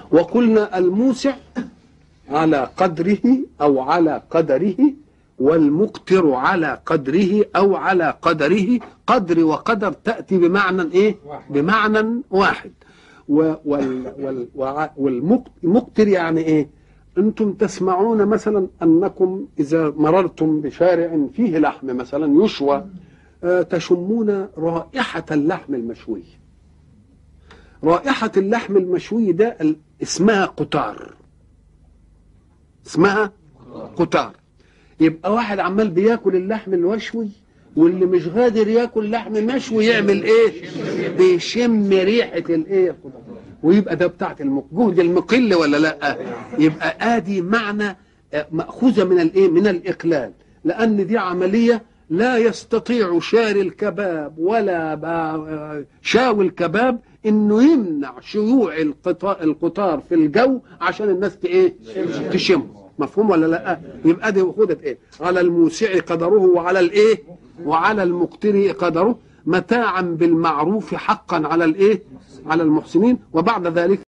وقلنا الموسع على قدره او على قدره والمقتر على قدره او على قدره قدر وقدر تاتي بمعنى ايه بمعنى واحد و- وال وال وع- والمقتر يعني ايه انتم تسمعون مثلا انكم اذا مررتم بشارع فيه لحم مثلا يشوى آه، تشمون رائحه اللحم المشوي رائحه اللحم المشوي ده ال- اسمها قطار اسمها قطار يبقى واحد عمال بياكل اللحم المشوي واللي مش قادر ياكل لحم مشوي يعمل ايه بيشم ريحه الايه القطار ويبقى ده بتاعت الم- جهد المقل ولا لا يبقى ادي معنى آه، ماخوذه من الايه من الاقلال لان دي عمليه لا يستطيع شاري الكباب ولا با- شاوي الكباب انه يمنع شيوع القطار, القطار في الجو عشان الناس ت- ايه تشمه مفهوم ولا لا يبقى دي خدت ايه على الموسع قدره وعلى الايه وعلى المقتر قدره متاعا بالمعروف حقا على الايه على المحسنين وبعد ذلك